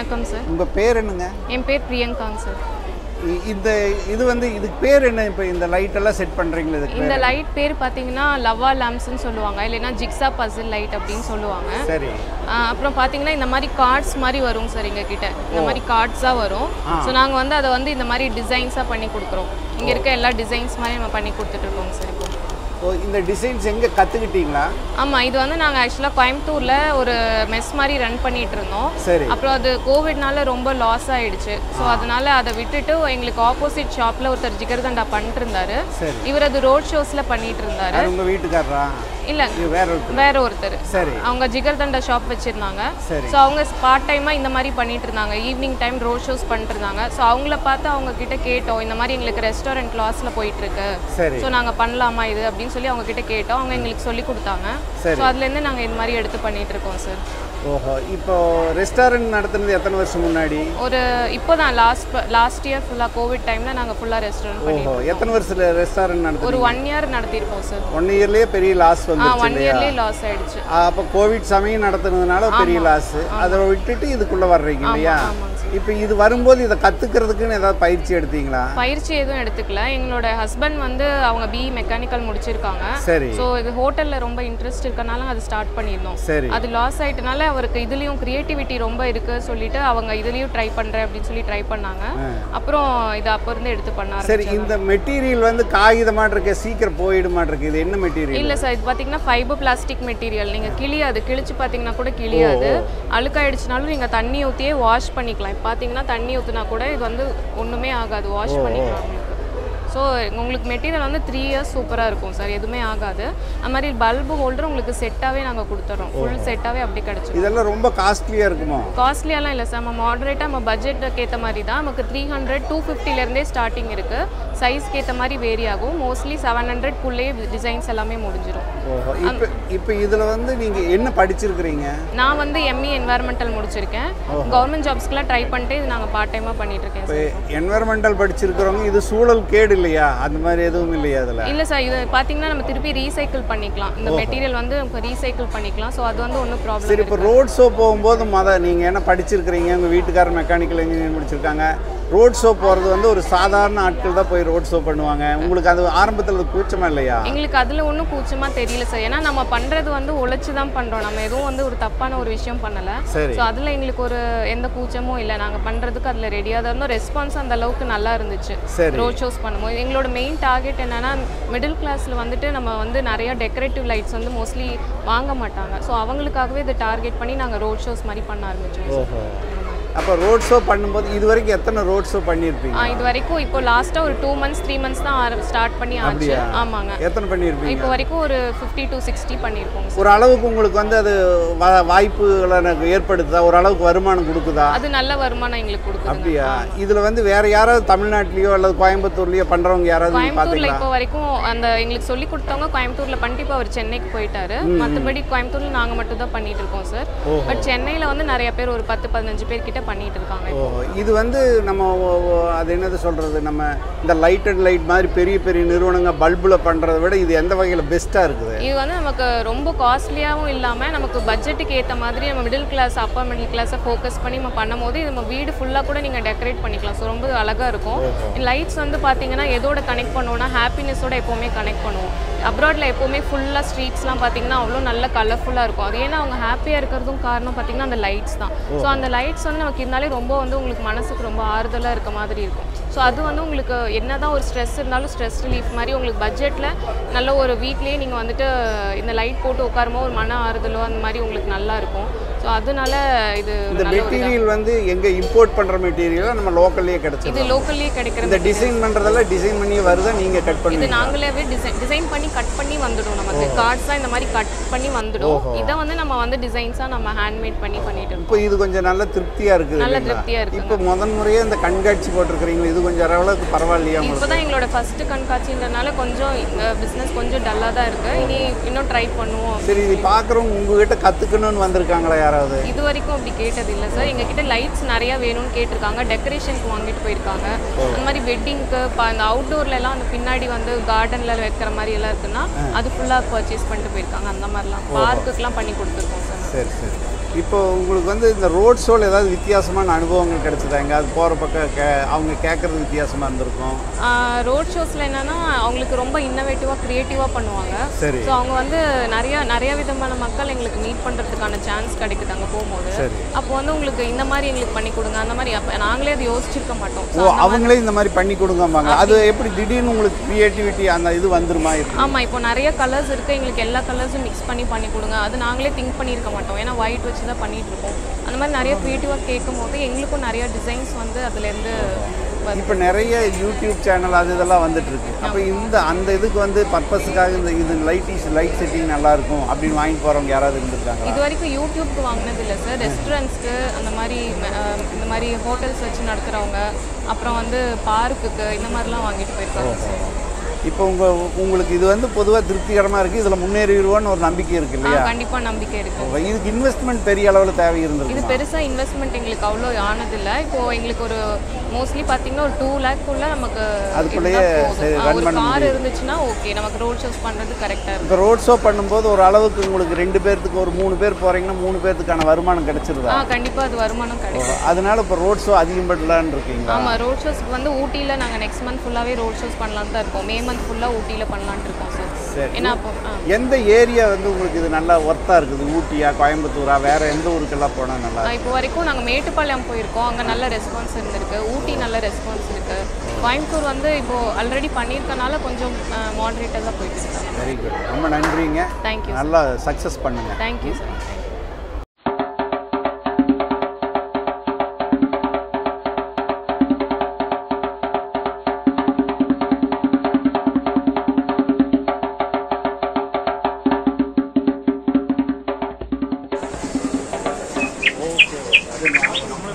வணக்கம் சார் உங்கள் பேர் என்னங்க என் பேர் பிரியங்காங்க சார் இ- இந்த இது வந்து இதுக்கு பேர் என்ன இப்போ இந்த லைட் எல்லாம் செட் பண்ணுறீங்களா இதுக்கு இந்த லைட் பேர் பார்த்தீங்கன்னா லவா லாம்ப்ஸ்னு சொல்லுவாங்க இல்லைன்னா ஜிக்ஸா பசில் லைட் அப்படின்னு சொல்லுவாங்க சரி ஆ, அப்புறம் பார்த்தீங்கன்னா இந்த மாதிரி கார்ட்ஸ் மாதிரி வரும் சார் எங்கள் கிட்ட இந்த மாதிரி கார்ட்ஸாக வரும் ஸோ நாங்கள் வந்து அதை வந்து இந்த மாதிரி டிசைன்ஸாக பண்ணி கொடுக்குறோம் இங்கே இருக்க எல்லா டிசைன்ஸ் மாதிரி நம்ம பண்ணி கொடுத்துட்ருக்கோங்க சார் இப்போ ஓ இந்த டிசைன்ஸ் எங்கே கற்றுக்கிட்டீங்களா ஆமாம் இது வந்து நாங்கள் ஆக்சுவலாக கோயம்புத்தூரில் ஒரு மெஸ் மாதிரி ரன் பண்ணிட்டு இருந்தோம் சரி அப்புறம் அது கோவிட்னால ரொம்ப லாஸ் ஆயிடுச்சு ஸோ அதனால அதை விட்டுட்டு எங்களுக்கு ஆப்போசிட் ஷாப்பில் ஒருத்தர் ஜிகர்தண்டா பண்ணிட்டு இருந்தாரு சரி இவர் அது ரோட் ஷோஸில் பண்ணிட்டு இருந்தாரு அது உங்கள் வீட்டுக்காரரா இல்லை இது வேற ஒருத்தர் வேற ஒருத்தர் சரி அவங்க ஜிகர்தண்டா ஷாப் வச்சிருந்தாங்க சரி ஸோ அவங்க பார்ட் டைமாக இந்த மாதிரி பண்ணிட்டு இருந்தாங்க ஈவினிங் டைம் ரோட் ஷோஸ் பண்ணிட்டு இருந்தாங்க ஸோ அவங்கள பார்த்து அவங்க கிட்ட கேட்டோம் இந்த மாதிரி எங்களுக்கு ரெஸ்டாரண்ட் லாஸில் போயிட்டு இருக்கு சரி ஸோ நாங்கள் பண்ணலாமா இது அப்படின்னு சொல்லி அவங்க கிட்ட கேட்டோம் அவங்க எங்களுக்கு சொல்லி கொடுத்தாங்க சரி. ஸோ அதுலேருந்து நாங்கள் இது மாதிரி எடுத்து பண்ணிட்டு இருக்கோம் சார் ஓஹோ இப்போ ரெஸ்டாரண்ட் நடத்துனது எத்தனை வருஷம் முன்னாடி ஒரு இப்போ தான் லாஸ்ட் லாஸ்ட் இயர் ஃபுல்லாக கோவிட் டைமில் நாங்கள் ஃபுல்லாக ரெஸ்டாரண்ட் பண்ணி ஓஹோ எத்தனை வருஷத்துல ரெஸ்டாரண்ட் நடத்து ஒரு ஒன் இயர் நடத்தியிருக்கோம் சார் ஒன் இயர்லேயே பெரிய லாஸ் ஆ வந்துருச்சு ஒன் இயர்லேயே லாஸ் ஆயிடுச்சு அப்போ கோவிட் சமயம் நடத்துனதுனால பெரிய லாஸ் அதை விட்டுட்டு இதுக்குள்ளே வர்றீங்க இல்லையா ஆமாங்க சார் இப்போ இது வரும்போது இதை கற்றுக்கிறதுக்குன்னு ஏதாவது பயிற்சி எடுத்தீங்களா பயிற்சி எதுவும் எடுத்துக்கல எங்களோட ஹஸ்பண்ட் வந்து அவங்க பிஇ மெக்கானிக்கல் முடிச்சிருக்காங்க சரி ஸோ இது ஹோட்டலில் ரொம்ப இன்ட்ரெஸ்ட் இருக்கனால அது ஸ்டார்ட் பண்ணியிருந்தோம் சரி அது லாஸ் ஆயிட்டனால அவருக்கு இதுலேயும் கிரியேட்டிவிட்டி ரொம்ப இருக்கு சொல்லிட்டு அவங்க இதுலேயும் ட்ரை பண்ணுறேன் அப்படின்னு சொல்லி ட்ரை பண்ணாங்க அப்புறம் இது அப்போ இருந்து எடுத்து பண்ணாரு சரி இந்த மெட்டீரியல் வந்து காகிதமாட்டு இருக்க சீக்கிரம் போயிடுமாட்டு இது என்ன மெட்டீரியல் இல்ல சார் இது பாத்தீங்கன்னா ஃபைபர் பிளாஸ்டிக் மெட்டீரியல் நீங்க கிளியாது கிழிச்சு பாத்தீங்கன்னா கூட கிளியாது அழுக்காயிடுச்சுனாலும் நீங்க தண்ணி ஊத்தியே வாஷ் பண்ணிக்கலாம் இப்ப பாத்தீங்கன்னா தண்ணி ஊத்துனா கூட இது வந்து ஒண்ணுமே ஆகாது வாஷ் பண்ணிக்கலாம் உங்களுக்கு ஸோ உங்களுக்கு மெட்டீரியல் வந்து த்ரீ இயர்ஸ் சூப்பராக இருக்கும் சார் எதுவுமே ஆகாது அது மாதிரி பல்பு ஹோல்டர் உங்களுக்கு செட்டாகவே நாங்கள் கொடுத்துட்றோம் ஃபுல் செட்டாகவே அப்படி கிடச்சிடும் இதெல்லாம் ரொம்ப காஸ்ட்லியாக இருக்குமோ காஸ்ட்லியாலாம் இல்லை சார் நம்ம மாடரேட்டாக நம்ம பட்ஜெட்டுக்கு ஏற்ற மாதிரி தான் நமக்கு த்ரீ ஹண்ட்ரட் டூ ஃபிஃப்டிலேருந்தே ஸ்டார்டிங் இருக்குது சைஸ்க்கு ஏற்ற மாதிரி வேரி ஆகும் மோஸ்ட்லி செவன் ஹண்ட்ரட்குள்ளேயே டிசைன்ஸ் எல்லாமே முடிஞ்சிடும் ஓஹோ இப்போ இப்போ இதில் வந்து நீங்கள் என்ன படிச்சிருக்கிறீங்க நான் வந்து எம்இ என்வாயர்மெண்டல் முடிச்சிருக்கேன் கவர்மெண்ட் ஜாப்ஸ்க்குலாம் ட்ரை பண்ணிட்டு இது நாங்கள் பார்ட் டைமாக பண்ணிட்டு இருக்கேன் இப்போ சார் என்வரன்மெண்டல் படிச்சிருக்கிறவங்க இது சூழல் கேடு இல்லையா அந்த மாதிரி எதுவும் இல்லையா அதில் இல்லை சார் இது பார்த்தீங்கன்னா நம்ம திருப்பி ரீசைக்கிள் பண்ணிக்கலாம் இந்த மெட்டீரியல் வந்து நம்ம ரீசைக்கிள் பண்ணிக்கலாம் ஸோ அது வந்து ஒன்றும் ப்ராப்ளம் சரி இப்போ ரோட் ஷோ போகும்போது மொத நீங்கள் என்ன படிச்சிருக்கிறீங்க உங்கள் வீட்டுக்காரர் மெக்கானிக்கல் இன்ஜினியர் முடிச்சிருக்காங்க ரோட் ஷோ போகிறது வந்து ஒரு சாதாரண ஆட்கள் தான் போய் ரோட் ஷோ பண்ணுவாங்க உங்களுக்கு அது ஆரம்பத்தில் அது கூச்சமா இல்லையா எங்களுக்கு அதில் ஒன்றும் கூச்சமாக தெரியல சார் ஏன்னா நம்ம பண்ணுறது வந்து உழைச்சி தான் பண்ணுறோம் நம்ம எதுவும் வந்து ஒரு தப்பான ஒரு விஷயம் பண்ணலை சரி ஸோ அதில் எங்களுக்கு ஒரு எந்த கூச்சமும் இல்லை நாங்கள் பண்ணுறதுக்கு அதில் ரெடியாக தான் இருந்தோம் ரெஸ்பான்ஸ் அந்த அளவுக்கு நல்லா இருந்துச்சு சரி ரோட் ஷோஸ் பண்ணும்போது எங்களோட மெயின் டார்கெட் என்னன்னா மிடில் கிளாஸில் வந்துட்டு நம்ம வந்து நிறைய டெக்கரேட்டிவ் லைட்ஸ் வந்து மோஸ்ட்லி வாங்க மாட்டாங்க ஸோ அவங்களுக்காகவே இதை டார்கெட் பண்ணி நாங்கள் ரோட் ஷோஸ் மாதிரி பண்ண ஆரம்பிச்சோம் ஓஹோ அப்போ ரோட் ஷோ பண்ணும்போது இது வரைக்கும் எத்தனை ரோட் ஷோ பண்ணியிருப்பீங்க ஆ, இது வரைக்கும் இப்போ லாஸ்ட்டாக ஒரு டூ மந்த்ஸ் த்ரீ மந்த்ஸ் தான் ஸ்டார்ட் பண்ணி ஆச்சு அப்படியா? ஆமாங்க எத்தனை பண்ணியிருப்பீங்க இப்போ வரைக்கும் ஒரு ஃபிஃப்டி டு சிக்ஸ்டி பண்ணியிருக்கோங்க சார் ஒரு அளவுக்கு உங்களுக்கு வந்து அது வா- வாய்ப்புகளை எனக்கு ஏற்படுத்துதா ஒரு அளவுக்கு வருமானம் கொடுக்குதா அது நல்ல வருமானம் எங்களுக்கு கொடுக்குதுங்க அப்படியா இதுல வந்து வேற யாராவது தமிழ்நாட்டிலயோ அல்லது கோயம்புத்தூர்லயோ பண்றவங்க யாராவது நீங்க கோயம்புத்தூர்ல பாத்தீங்களா இப்போ வரைக்கும் அந்த எங்களுக்கு சொல்லி கொடுத்தவங்க கோயம்புத்தூர்ல பண்ணிட்டு இப்போ அவர் சென்னைக்கு போயிட்டாரு மற்றபடி கோயம்புத்தூர்ல நாங்க மட்டும் தான் பண்ணிட்டு இருக்கோம் சார் பட் சென்னையில வந்து நிறைய பேர் ஒரு பத்து பதினஞ்சு பேர் கிட்ட பண்ணிட்டு இருக்காங்க இப்போ. ஓ இது வந்து நம்ம ஓ- ஓ- அது என்னது சொல்றது நம்ம இந்த லைட் அண்ட் லைட் மாதிரி பெரிய பெரிய நிறுவனங்க பல்புல பண்றதை விட இது எந்த வகையில பெஸ்டா இருக்குது இது வந்து நமக்கு ரொம்ப காஸ்ட்லியாகவும் இல்லாமல் நமக்கு பட்ஜெட்டுக்கு ஏற்ற மாதிரி நம்ம மிடில் கிளாஸ் அப்பர் மிடில் கிளாஸை ஃபோக்கஸ் பண்ணி நம்ம பண்ணும்போது இது நம்ம வீடு ஃபுல்லாக கூட நீங்கள் டெக்கரேட் பண்ணிக்கலாம் ஸோ ரொம்ப அழகாக இருக்கும் லைட்ஸ் வந்து பார்த்தீங்கன்னா எதோட கனெக்ட் பண்ணுவோம்னா ஹாப்பினஸோட எப்போவுமே கனெக்ட் பண்ணுவோம் அப்ராடில் எப்போவுமே ஃபுல்லாக ஸ்ட்ரீட்ஸ்லாம் பார்த்தீங்கன்னா அவ்வளோ நல்ல கலர்ஃபுல்லாக இருக்கும் அது ஏன்னா அவங்க ஹாப்பியாக இருக்கிறதும் காரணம் பார்த்தீங்கன்னா அந்த லைட்ஸ் தான் ஸோ அந்த லைட்ஸ் வந்து நமக்கு இருந்தாலே ரொம்ப வந்து உங்களுக்கு மனசுக்கு ரொம்ப ஆறுதலாக இருக்க மாதிரி இருக்கும் ஸோ அது வந்து உங்களுக்கு என்னதான் ஒரு ஸ்ட்ரெஸ் இருந்தாலும் ஸ்ட்ரெஸ் ரிலீஃப் மாதிரி உங்களுக்கு பட்ஜெட்டில் நல்ல ஒரு வீட்லேயே நீங்கள் வந்துட்டு இந்த லைட் போட்டு உட்காரும்போது ஒரு மன ஆறுதலோ அந்த மாதிரி உங்களுக்கு நல்லா இருக்கும் ஸோ அதனால இது இந்த நல்ல ஒரு இதா- மெட்டீரியல் வந்து எங்க இம்போர்ட் பண்ற மெட்டீரியலா நம்ம லோக்கல்லே இது கிடைச்சிடும் லோக்கல்லே கிடைக்கிற இந்த டிசைன் பண்றதெல்லாம் டிசைன் பண்ணி வருதா நீங்க கட் இது பண்ணுவீங்க நாங்களே டிசைன் டிசைன் பண்ணி கட் பண்ணி வந்துடும் நமக்கு கார்ட்ஸ் தான் இந்த மாதிரி கட் பண்ணி வந்துடும் இதை வந்து நம்ம வந்து டிசைன்ஸாக நம்ம ஹேண்ட்மேட் பண்ணி பண்ணிட்டு இருக்கோம் இப்போ இது கொஞ்சம் நல்ல திருப்தியா இருக்குது நல்ல இல்லைங்களா? திருப்தியா இருக்கு இப்போ முதன் முறையே இந்த கண்காட்சி போட்டிருக்கிறீங்களா இது கொஞ்சம் அளவுக்கு பரவாயில்லையா உங்களுக்கு இப்போதான் எங்களோட ஃபர்ஸ்ட் கண்காட்சின்றனால கொஞ்சம் இந்த பிஸ்னஸ் கொஞ்சம் டல்லாக தான் இருக்கு இனி இன்னும் ட்ரை பண்ணுவோம் சரி இது பார்க்குறவங்க உங்ககிட்ட கற்றுக்கணும்னு வந்திருக்காங்களா யாராவது இது வரைக்கும் அப்படி கேட்டது இல்லை சார் எங்ககிட்ட லைட்ஸ் நிறைய வேணும்னு கேட்டிருக்காங்க டெக்கரேஷனுக்கு வாங்கிட்டு போயிருக்காங்க அந்த மாதிரி வெட்டிங்க்கு அந்த அவுட்டோர்ல எல்லாம் அந்த பின்னாடி வந்து கார்டன்ல வைக்கிற மாதிரி எல்லாம் இருக்குன்னா அது ஃபுல்லாக பர்ச்சேஸ் பண்ணிட்டு போயிருக்காங்க அந்த மாதிரிலாம் பார்க்குக்கெல்லாம் பண்ணி கொடுத்துருக்கோம் சார் சரி சரி இப்போ உங்களுக்கு வந்து இந்த ரோட் ஷோவில் ஏதாவது வித்தியாசமான அனுபவங்கள் கிடைச்சதா எங்கேயாவது போகிற பக்கம் கே அவங்க கேட்குறது வித்தியாசமாக இருந்திருக்கும் ரோட் ஷோஸில் என்னன்னா அவங்களுக்கு ரொம்ப இன்னோவேட்டிவாக க்ரியேட்டிவாக பண்ணுவாங்க சரி ஸோ அவங்க வந்து நிறைய நிறைய விதமான மக்கள் எங்களுக்கு மீட் பண்ணுறதுக்கான சான்ஸ் கிடைக்குது அங்கே போகும்போது சரி அப்போ வந்து உங்களுக்கு இந்த மாதிரி எங்களுக்கு பண்ணி கொடுங்க அந்த மாதிரி அப்போ நாங்களே அது யோசிச்சிருக்க மாட்டோம் ஓ அவங்களே இந்த மாதிரி பண்ணி கொடுங்கம்பாங்க அது எப்படி திடீர்னு உங்களுக்கு க்ரியேட்டிவிட்டி அந்த இது வந்துருமா எப்படி? ஆமாம் இப்போ நிறைய கலர்ஸ் இருக்குது எங்களுக்கு எல்லா கலர்ஸும் மிக்ஸ் பண்ணி பண்ணி கொடுங்க அது நாங்களே திங்க் பண்ணியிருக்க மாட்டோம் ஏன்னா ஒயிட் வச்சு தான் பண்ணிட்டு இருக்கோம் அந்த மாதிரி நிறைய க்ரியேட்டிவாக கேட்கும் போது எங்களுக்கும் நிறைய டிசைன்ஸ் வந்து அதுலேருந்து வருது இப்போ நிறைய யூடியூப் சேனல் அது இதெல்லாம் வந்துட்டு இருக்கு அப்போ இந்த அந்த இதுக்கு வந்து பர்பஸுக்காக இந்த இது லைட் லைட் செட்டிங் நல்லா இருக்கும் அப்படின்னு வாங்கிட்டு போகிறவங்க யாராவது இருந்திருக்காங்களா இது வரைக்கும் யூடியூப்க்கு வாங்கினது இல்லை சார் ரெஸ்டாரண்ட்ஸ்க்கு அந்த மாதிரி அஹ், இந்த மாதிரி ஹோட்டல்ஸ் வச்சு நடத்துகிறவங்க அப்புறம் வந்து பார்க்குக்கு இந்த மாதிரிலாம் வாங்கிட்டு போயிருக்காங்க சார் இப்போ உங்க உங்களுக்கு இது வந்து பொதுவாக திருப்திகரமாக இருக்குது இதில் முன்னேறிடுவோன்னு ஒரு நம்பிக்கை இருக்கு ஆ இல்லையா கண்டிப்பாக நம்பிக்கை இருக்கு இதுக்கு இன்வெஸ்ட்மெண்ட் பெரிய அளவில் தேவை இது இருந்திருக்கு பெருசாக இன்வெஸ்ட்மெண்ட் எங்களுக்கு அவ்வளோ ஆனதில்லை இப்போ எங்களுக்கு ஒரு மோஸ்ட்லி பார்த்தீங்கன்னா ஒரு டூ லேக்குள்ள நமக்கு அதுக்குள்ளேயே இருந்தா போதும். சரி, ஆ, run ஒரு பண்ண கார் இருந்துச்சுன்னா ஓகே நமக்கு ரோட் ஷோஸ் பண்ணுறது கரெக்டாக இருக்கும் இப்போ ரோட் ஷோ பண்ணும்போது ஒரு அளவுக்கு உங்களுக்கு ரெண்டு பேர்த்துக்கு ஒரு மூணு பேர் போகிறீங்கன்னா மூணு பேர்த்துக்கான வருமானம் கிடைச்சிருதா ஆ கண்டிப்பாக அது வருமானம் கிடைக்கும் அதனால இப்போ ரோட் ஷோ அதிகப்படலான்னு இருக்கீங்களா ஆமாம் ரோட் ஷோஸ்க்கு வந்து ஊட்டியில் நாங்கள் நெக்ஸ்ட் மந்த் ஃபுல்லாகவே ரோட் ஷோஸ் பண்ணலான்னு தான் இருக்கோம் மே மந்த் ஃபுல்லாக ஊட்டியில் பண்ணலான்ட்டு இருக்கோம் சார் சரி ஏன்னா அப்போ ஆ எந்த ஏரியா வந்து உங்களுக்கு இது நல்லா ஒர்த்தாக இருக்குது ஊட்டியா கோயம்புத்தூரா வேற எந்த ஊருக்கெல்லாம் போனால் நல்லா ஆ, இப்போ வரைக்கும் நாங்கள் மேட்டுப்பாளையம் போயிருக்கோம் அங்கே நல்ல ரெஸ்பான்ஸ் இருந்திருக்கு ஊட்டி நல்ல ரெஸ்பான்ஸ் இருக்கு கோயம்புத்தூர் வந்து இப்போ ஆல்ரெடி பண்ணியிருக்கனால கொஞ்சம் மாடரேட்டாக தான் போயிட்டு இருக்காங்க வெரி குட் ரொம்ப நன்றிங்க தேங்க்யூ நல்லா சக்ஸஸ் பண்ணுங்க தேங்க்யூ சார் ஓகே அது